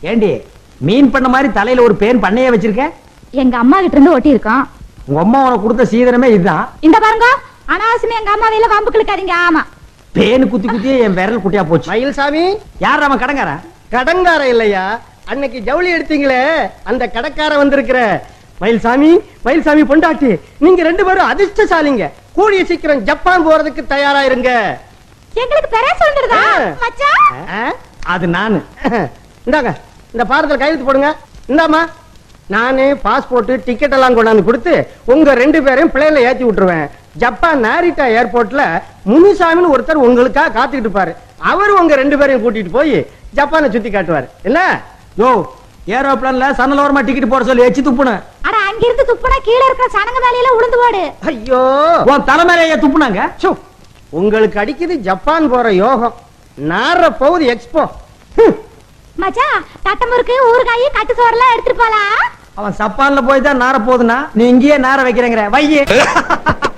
ஏண்டி மீன் பண்ண மாதிரி தலையில ஒரு பேன் பண்ணைய வச்சிருக்க எங்க அம்மா கிட்ட இருந்து ஒட்டி இருக்கோம் உங்க அம்மா உனக்கு கொடுத்த சீதனமே இதுதான் இந்த பாருங்க அனாவசியமா எங்க அம்மா வேல வம்பு கிழக்காதீங்க ஆமா பேனு குத்தி குத்தியே என் விரல் குட்டியா போச்சு மயில்சாமி யார் அவன் கடங்காரன் கடங்கார இல்லையா அன்னைக்கு ஜவுளி எடுத்தீங்களே அந்த கடக்கார வந்திருக்கிற மயில்சாமி மயில்சாமி பொண்டாட்டி நீங்க ரெண்டு பேரும் அதிர்ஷ்டசாலிங்க கூடிய சீக்கிரம் ஜப்பான் போறதுக்கு தயாரா இருங்க எங்களுக்கு பெரிய சொல்லிருதா ஆ. மச்சான் ஆ? அது நானு இந்தாங்க இந்த பாரத்தில் கையெழுத்து போடுங்க இந்தாம்மா நானே பாஸ்போர்ட் டிக்கெட் எல்லாம் கொண்டாந்து கொடுத்து உங்க ரெண்டு பேரையும் பிளேன்ல ஏத்தி விட்டுருவேன் ஜப்பான் நாரிட்டா ஏர்போர்ட்ல முனுசாமின்னு ஒருத்தர் உங்களுக்காக காத்துக்கிட்டு இருப்பாரு அவர் உங்க ரெண்டு பேரையும் கூட்டிட்டு போய் ஜப்பானை சுத்தி காட்டுவார் என்ன யோ ஏரோப்ளான்ல சன்னலோரமா டிக்கெட் போட சொல்லி எச்சு துப்புன அட அங்க இருந்து துப்புனா கீழே இருக்கிற சனங்க மேலையில உளுந்து போடு ஐயோ உன் தலைமையிலேயே துப்புனாங்க சு, உங்களுக்கு அடிக்குது ஜப்பான் போற யோகம் நார போகுது எக்ஸ்போ மச்சான் தட்டை முறுக்கு ஊறுகாய் கட்டு சோறெல்லாம் எடுத்துட்டு போலாம் அவன் சப்பான்ல போய் தான் நார போகுதுன்னா நீ இங்கேயே நார வைக்கிறேங்கிற வையே